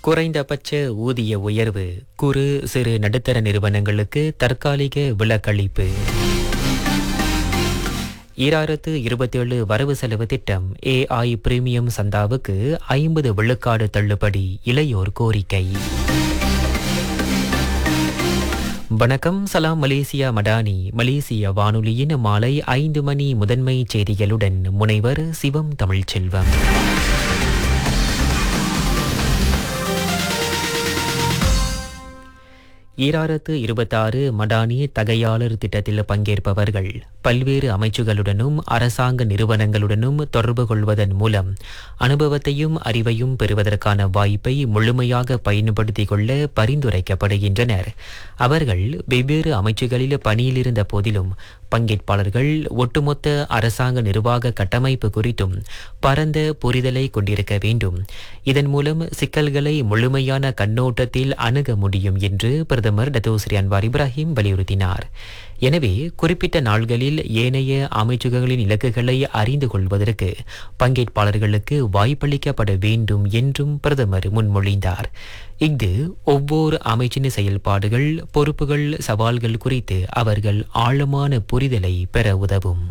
குறைந்தபட்ச ஊதிய உயர்வு குறு சிறு நடுத்தர நிறுவனங்களுக்கு தற்காலிக விலக்களிப்பு ஈராயிரத்து இருபத்தேழு வரவு செலவு திட்டம் ஏஐ பிரீமியம் சந்தாவுக்கு ஐம்பது விழுக்காடு தள்ளுபடி இளையோர் கோரிக்கை வணக்கம் சலாம் மலேசியா மடானி மலேசிய வானொலியின் மாலை ஐந்து மணி முதன்மை செய்திகளுடன் முனைவர் சிவம் தமிழ்ச்செல்வம் ஈராயிரத்து இருபத்தாறு மடானி தகையாளர் திட்டத்தில் பங்கேற்பவர்கள் பல்வேறு அமைச்சுகளுடனும் அரசாங்க நிறுவனங்களுடனும் தொடர்பு கொள்வதன் மூலம் அனுபவத்தையும் அறிவையும் பெறுவதற்கான வாய்ப்பை முழுமையாக பயன்படுத்திக் கொள்ள பரிந்துரைக்கப்படுகின்றனர் அவர்கள் வெவ்வேறு அமைச்சுகளில் பணியிலிருந்த போதிலும் பங்கேற்பாளர்கள் ஒட்டுமொத்த அரசாங்க நிர்வாக கட்டமைப்பு குறித்தும் பரந்த புரிதலை கொண்டிருக்க வேண்டும் இதன் மூலம் சிக்கல்களை முழுமையான கண்ணோட்டத்தில் அணுக முடியும் என்று பிரதமர் டத்தோஸ்ரீ அன்வார் இப்ராஹிம் வலியுறுத்தினார் எனவே குறிப்பிட்ட நாள்களில் ஏனைய அமைச்சுகளின் இலக்குகளை அறிந்து கொள்வதற்கு பங்கேற்பாளர்களுக்கு வாய்ப்பளிக்கப்பட வேண்டும் என்றும் பிரதமர் முன்மொழிந்தார் இஃது ஒவ்வொரு அமைச்சின் செயல்பாடுகள் பொறுப்புகள் சவால்கள் குறித்து அவர்கள் ஆழமான புரிதலை பெற உதவும்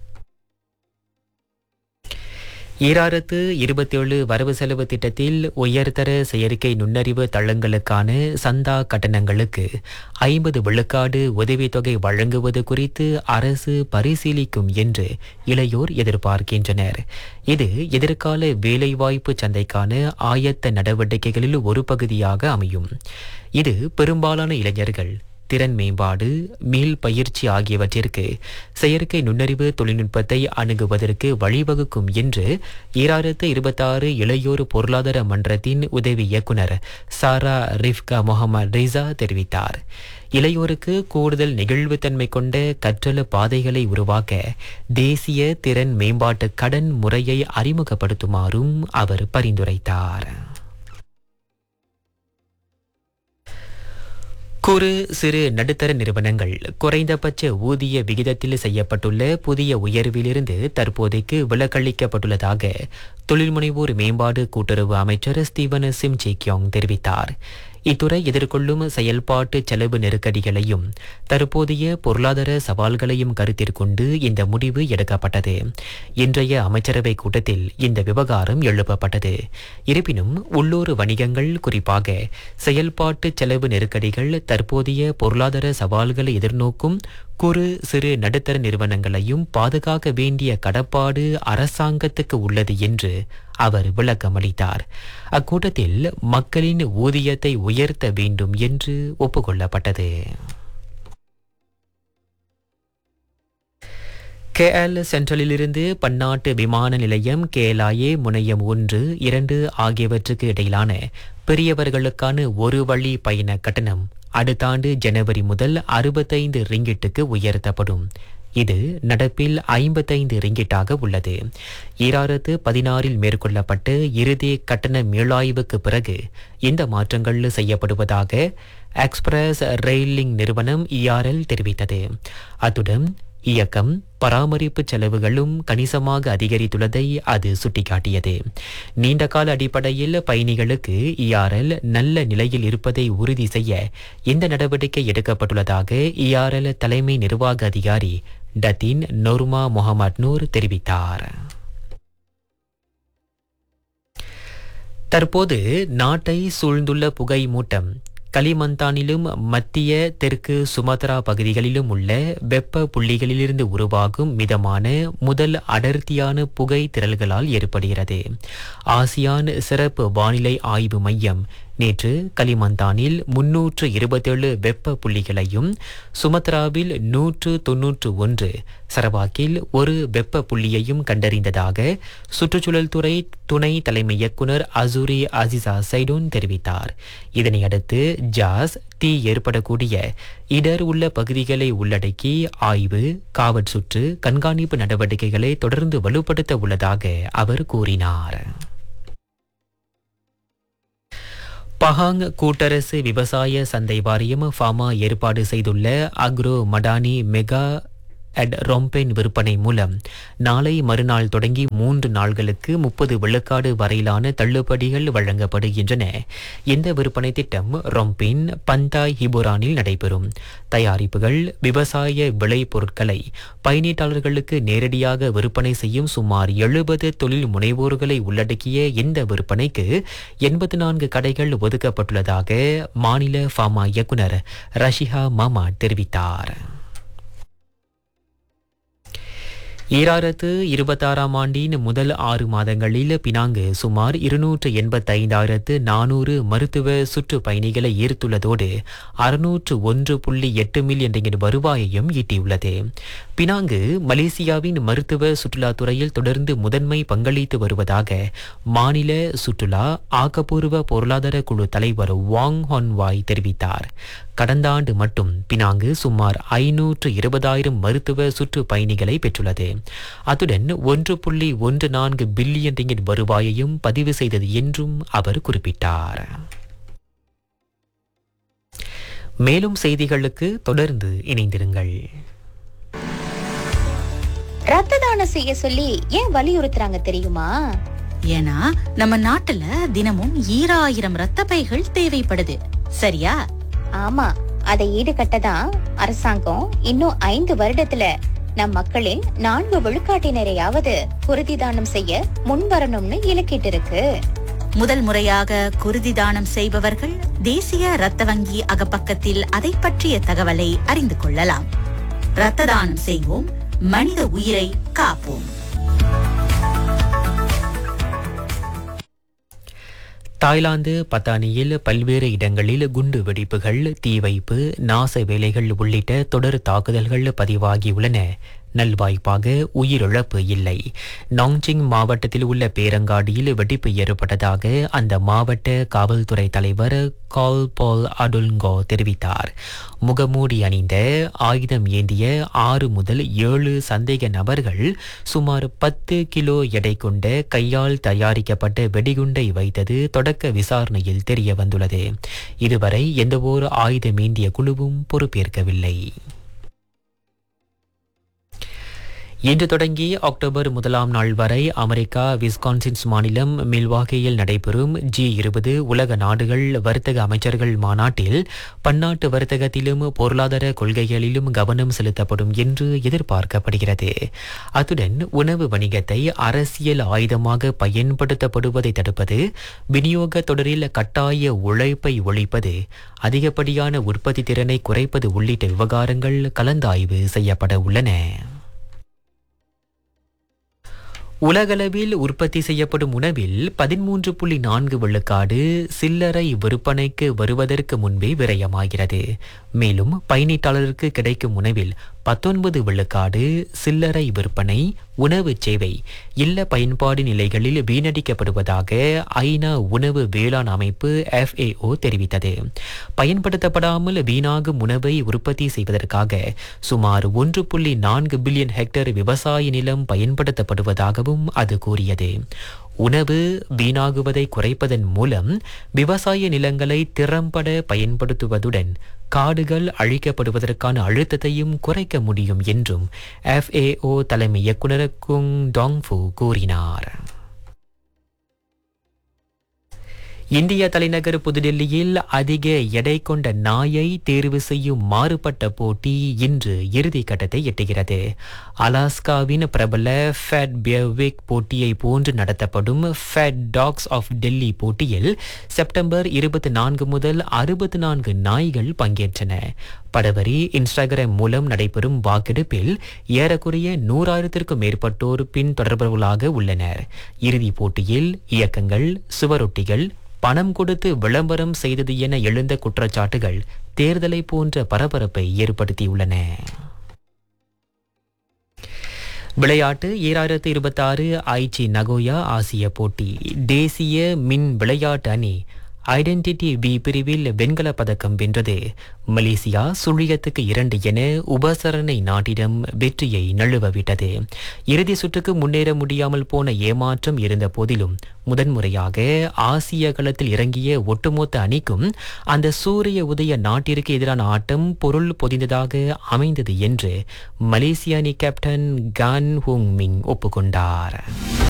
ஈராயிரத்து இருபத்தேழு வரவு செலவு திட்டத்தில் உயர்தர செயற்கை நுண்ணறிவு தளங்களுக்கான சந்தா கட்டணங்களுக்கு ஐம்பது விழுக்காடு உதவித்தொகை வழங்குவது குறித்து அரசு பரிசீலிக்கும் என்று இளையோர் எதிர்பார்க்கின்றனர் இது எதிர்கால வேலைவாய்ப்பு சந்தைக்கான ஆயத்த நடவடிக்கைகளில் ஒரு பகுதியாக அமையும் இது பெரும்பாலான இளைஞர்கள் திறன் மேம்பாடு மீள் பயிற்சி ஆகியவற்றிற்கு செயற்கை நுண்ணறிவு தொழில்நுட்பத்தை அணுகுவதற்கு வழிவகுக்கும் என்று ஈராயிரத்து இருபத்தாறு இளையோர் பொருளாதார மன்றத்தின் உதவி இயக்குனர் சாரா ரிஃப்கா முகமது ரிசா தெரிவித்தார் இளையோருக்கு கூடுதல் நெகிழ்வுத்தன்மை கொண்ட கற்றல பாதைகளை உருவாக்க தேசிய திறன் மேம்பாட்டு கடன் முறையை அறிமுகப்படுத்துமாறும் அவர் பரிந்துரைத்தார் குறு சிறு நடுத்தர நிறுவனங்கள் குறைந்தபட்ச ஊதிய விகிதத்தில் செய்யப்பட்டுள்ள புதிய உயர்விலிருந்து தற்போதைக்கு விலக்களிக்கப்பட்டுள்ளதாக தொழில்முனைவோர் மேம்பாடு கூட்டுறவு அமைச்சர் ஸ்டீவன் சிம் கியோங் தெரிவித்தார் இத்துறை எதிர்கொள்ளும் செயல்பாட்டு செலவு நெருக்கடிகளையும் தற்போதைய பொருளாதார சவால்களையும் கருத்திற்கொண்டு இந்த முடிவு எடுக்கப்பட்டது இன்றைய அமைச்சரவை கூட்டத்தில் இந்த விவகாரம் எழுப்பப்பட்டது இருப்பினும் உள்ளூர் வணிகங்கள் குறிப்பாக செயல்பாட்டு செலவு நெருக்கடிகள் தற்போதைய பொருளாதார சவால்களை எதிர்நோக்கும் குறு சிறு நடுத்தர நிறுவனங்களையும் பாதுகாக்க வேண்டிய கடப்பாடு அரசாங்கத்துக்கு உள்ளது என்று அவர் விளக்கமளித்தார் அக்கூட்டத்தில் மக்களின் ஊதியத்தை உயர்த்த வேண்டும் என்று ஒப்புக்கொள்ளப்பட்டது கேஎல் சென்ட்ரலிலிருந்து பன்னாட்டு விமான நிலையம் கேலாயே முனையம் ஒன்று இரண்டு ஆகியவற்றுக்கு இடையிலான பெரியவர்களுக்கான ஒரு வழி பயண கட்டணம் அடுத்த ஆண்டு ஜனவரி முதல் அறுபத்தைந்து ரிங்கிட்டுக்கு உயர்த்தப்படும் இது நடப்பில் ஐம்பத்தைந்து ரிங்கிட்டாக உள்ளது ஈராயிரத்து பதினாறில் மேற்கொள்ளப்பட்ட இறுதி கட்டண மீளாய்வுக்கு பிறகு இந்த மாற்றங்கள் செய்யப்படுவதாக எக்ஸ்பிரஸ் ரெயிலிங் நிறுவனம் இஆர்எல் தெரிவித்தது அத்துடன் இயக்கம் பராமரிப்பு செலவுகளும் கணிசமாக அதிகரித்துள்ளதை அது சுட்டிக்காட்டியது நீண்டகால அடிப்படையில் பயணிகளுக்கு இஆர்எல் நல்ல நிலையில் இருப்பதை உறுதி செய்ய இந்த நடவடிக்கை எடுக்கப்பட்டுள்ளதாக இஆர்எல் தலைமை நிர்வாக அதிகாரி டத்தின் நொர்மா முகமது நூர் தெரிவித்தார் தற்போது நாட்டை சூழ்ந்துள்ள புகை மூட்டம் கலிமந்தானிலும் மத்திய தெற்கு சுமத்ரா பகுதிகளிலும் உள்ள வெப்ப புள்ளிகளிலிருந்து உருவாகும் மிதமான முதல் அடர்த்தியான புகை திரள்களால் ஏற்படுகிறது ஆசியான் சிறப்பு வானிலை ஆய்வு மையம் நேற்று கலிமந்தானில் முன்னூற்று இருபத்தேழு வெப்ப புள்ளிகளையும் சுமத்ராவில் நூற்று தொன்னூற்று ஒன்று சரவாக்கில் ஒரு வெப்ப புள்ளியையும் கண்டறிந்ததாக சுற்றுச்சூழல் துறை துணை தலைமை இயக்குனர் அசூரி அசிசா சைடோன் தெரிவித்தார் இதனையடுத்து ஜாஸ் தீ ஏற்படக்கூடிய இடர் உள்ள பகுதிகளை உள்ளடக்கி ஆய்வு காவற் சுற்று கண்காணிப்பு நடவடிக்கைகளை தொடர்ந்து வலுப்படுத்த உள்ளதாக அவர் கூறினார் பஹாங் கூட்டரசு விவசாய சந்தை வாரியம் ஃபாமா ஏற்பாடு செய்துள்ள agro Madani mega at Rompin விற்பனை மூலம் நாளை மறுநாள் தொடங்கி மூன்று நாள்களுக்கு முப்பது விழுக்காடு வரையிலான தள்ளுபடிகள் வழங்கப்படுகின்றன இந்த விற்பனை திட்டம் ரொம்பின் பந்தாய் ஹிபுரானில் நடைபெறும் தயாரிப்புகள் விவசாய விளைபொருட்களை பயனீட்டாளர்களுக்கு நேரடியாக விற்பனை செய்யும் சுமார் எழுபது தொழில் முனைவோர்களை உள்ளடக்கிய இந்த விற்பனைக்கு எண்பத்தி நான்கு கடைகள் ஒதுக்கப்பட்டுள்ளதாக மாநில ஃபார்மா இயக்குனர் ரஷிஹா மாமா தெரிவித்தார் ஈராயிரத்து இருபத்தாறாம் ஆண்டின் முதல் ஆறு மாதங்களில் பினாங்கு சுமார் இருநூற்று எண்பத்தைந்தாயிரத்து நானூறு மருத்துவ சுற்றுப்பயணிகளை ஈர்த்துள்ளதோடு அறுநூற்று ஒன்று புள்ளி எட்டு மில்லியன் ரிங்கிட் வருவாயையும் ஈட்டியுள்ளது பினாங்கு மலேசியாவின் மருத்துவ சுற்றுலாத்துறையில் தொடர்ந்து முதன்மை பங்களித்து வருவதாக மாநில சுற்றுலா ஆக்கப்பூர்வ பொருளாதார குழு தலைவர் வாங் ஹொன்வாய் தெரிவித்தார் கடந்த ஆண்டு மட்டும் பினாங்கு சுமார் ஐநூற்று இருபதாயிரம் மருத்துவ சுற்றுப்பயணிகளை பெற்றுள்ளது அத்துடன் ஒன்று புள்ளி ஒன்று நான்கு பில்லியன் ரிங்கிட் வருவாயையும் பதிவு செய்தது என்றும் அவர் குறிப்பிட்டார் மேலும் செய்திகளுக்கு தொடர்ந்து இணைந்திருங்கள் ரத்த தானம் செய்ய சொல்லி ஏன் வலியுறுத்துறாங்க தெரியுமா ஏன்னா நம்ம நாட்டுல தினமும் ஈராயிரம் ரத்த பைகள் தேவைப்படுது சரியா ஆமா அதை ஈடுகட்ட தான் அரசாங்கம் இன்னும் ஐந்து வருடத்துல நம் மக்களின் நான்கு விழுக்காட்டினரையாவது குருதி தானம் செய்ய முன்வரணும்னு இலக்கிட்டு இருக்கு முதல் முறையாக குருதி தானம் செய்பவர்கள் தேசிய ரத்த வங்கி அகப்பக்கத்தில் அதை பற்றிய தகவலை அறிந்து கொள்ளலாம் ரத்த தானம் செய்வோம் மனித உயிரை காப்போம் தாய்லாந்து பத்தானியில் பல்வேறு இடங்களில் குண்டு வெடிப்புகள் தீ வைப்பு நாச வேலைகள் உள்ளிட்ட தொடர் தாக்குதல்கள் பதிவாகியுள்ளன நல்வாய்ப்பாக உயிரிழப்பு இல்லை நாங்சிங் மாவட்டத்தில் உள்ள பேரங்காடியில் வெடிப்பு ஏற்பட்டதாக அந்த மாவட்ட காவல்துறை தலைவர் கால் பால் அடுல்கோ தெரிவித்தார் முகமூடி அணிந்த ஆயுதம் ஏந்திய ஆறு முதல் ஏழு சந்தேக நபர்கள் சுமார் பத்து கிலோ எடை கொண்ட கையால் தயாரிக்கப்பட்ட வெடிகுண்டை வைத்தது தொடக்க விசாரணையில் தெரிய வந்துள்ளது இதுவரை எந்தவோர் ஆயுதமேந்திய குழுவும் பொறுப்பேற்கவில்லை இன்று தொடங்கி அக்டோபர் முதலாம் நாள் வரை அமெரிக்கா விஸ்கான்சின்ஸ் மாநிலம் மில்வாகியில் நடைபெறும் ஜி இருபது உலக நாடுகள் வர்த்தக அமைச்சர்கள் மாநாட்டில் பன்னாட்டு வர்த்தகத்திலும் பொருளாதார கொள்கைகளிலும் கவனம் செலுத்தப்படும் என்று எதிர்பார்க்கப்படுகிறது அத்துடன் உணவு வணிகத்தை அரசியல் ஆயுதமாக பயன்படுத்தப்படுவதை தடுப்பது விநியோக தொடரில் கட்டாய உழைப்பை ஒழிப்பது அதிகப்படியான உற்பத்தி திறனை குறைப்பது உள்ளிட்ட விவகாரங்கள் கலந்தாய்வு செய்யப்பட உள்ளன உலகளவில் உற்பத்தி செய்யப்படும் உணவில் பதிமூன்று புள்ளி நான்கு விழுக்காடு சில்லறை விற்பனைக்கு வருவதற்கு முன்பே விரயமாகிறது மேலும் பயணீட்டாளருக்கு கிடைக்கும் உணவில் பத்தொன்பது விழுக்காடு சில்லறை விற்பனை உணவு சேவை இல்ல பயன்பாடு நிலைகளில் வீணடிக்கப்படுவதாக ஐநா உணவு வேளாண் அமைப்பு FAO தெரிவித்தது பயன்படுத்தப்படாமல் வீணாகும் உணவை உற்பத்தி செய்வதற்காக சுமார் ஒன்று புள்ளி நான்கு பில்லியன் ஹெக்டேர் விவசாய நிலம் பயன்படுத்தப்படுவதாகவும் அது கூறியது உணவு வீணாகுவதை குறைப்பதன் மூலம் விவசாய நிலங்களை திறம்பட பயன்படுத்துவதுடன் காடுகள் அழிக்கப்படுவதற்கான அழுத்தத்தையும் குறைக்க முடியும் என்றும் FAO தலைமை இயக்குனர் குங் டாங்ஃபு கூறினார் இந்திய தலைநகர் புதுடெல்லியில் அதிக எடை கொண்ட நாயை தேர்வு செய்யும் மாறுபட்ட போட்டி இன்று இறுதி கட்டத்தை எட்டுகிறது அலாஸ்காவின் பிரபல ஃபேட் பியர்விக் போட்டியை போன்று நடத்தப்படும் ஃபேட் டாக்ஸ் ஆஃப் டெல்லி போட்டியில் செப்டம்பர் இருபத்தி நான்கு முதல் அறுபத்தி நான்கு நாய்கள் பங்கேற்றன படவரி இன்ஸ்டாகிராம் மூலம் நடைபெறும் வாக்கெடுப்பில் ஏறக்குறைய நூறாயிரத்திற்கும் மேற்பட்டோர் பின்தொடர்பவர்களாக உள்ளனர் இறுதிப் போட்டியில் இயக்கங்கள் சுவரொட்டிகள் பணம் கொடுத்து விளம்பரம் செய்தது என எழுந்த குற்றச்சாட்டுகள் தேர்தலை போன்ற பரபரப்பை ஏற்படுத்தியுள்ளன விளையாட்டு ஈராயிரத்து இருபத்தாறு ஐச்சி நகோயா ஆசிய போட்டி தேசிய மின் விளையாட்டு அணி ஐடென்டிட்டி பி பிரிவில் வெண்கல பதக்கம் வென்றது மலேசியா சுழியத்துக்கு இரண்டு என உபசரணை நாட்டிடம் வெற்றியை நழுவவிட்டது இறுதி சுற்றுக்கு முன்னேற முடியாமல் போன ஏமாற்றம் இருந்த போதிலும் முதன்முறையாக ஆசிய களத்தில் இறங்கிய ஒட்டுமொத்த அணிக்கும் அந்த சூரிய உதய நாட்டிற்கு எதிரான ஆட்டம் பொருள் பொதிந்ததாக அமைந்தது என்று மலேசிய அணி கேப்டன் கான் ஹுங் மிங் ஒப்புக்கொண்டார்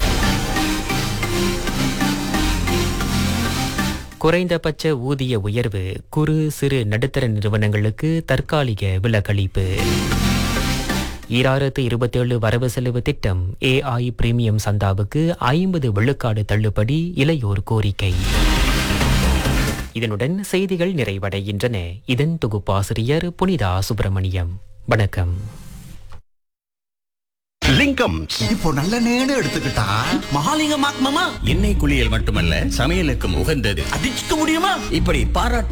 குறைந்தபட்ச ஊதிய உயர்வு குறு சிறு நடுத்தர நிறுவனங்களுக்கு தற்காலிக விலக்களிப்பு ஈராயிரத்து இருபத்தேழு வரவு செலவு திட்டம் ஏஐ பிரீமியம் சந்தாவுக்கு ஐம்பது விழுக்காடு தள்ளுபடி இளையோர் கோரிக்கை இதனுடன் செய்திகள் நிறைவடைகின்றன இதன் தொகுப்பாசிரியர் புனிதா சுப்பிரமணியம் வணக்கம் லிங்கம் இப்போ நல்ல நேன்னு எடுத்துக்கிட்டா மகாலிங்க மாமா எண்ணெய் குளியல் மட்டுமல்ல சமையலுக்கும் உகந்தது அடிச்சுக்க முடியுமா இப்படி பாராட்டு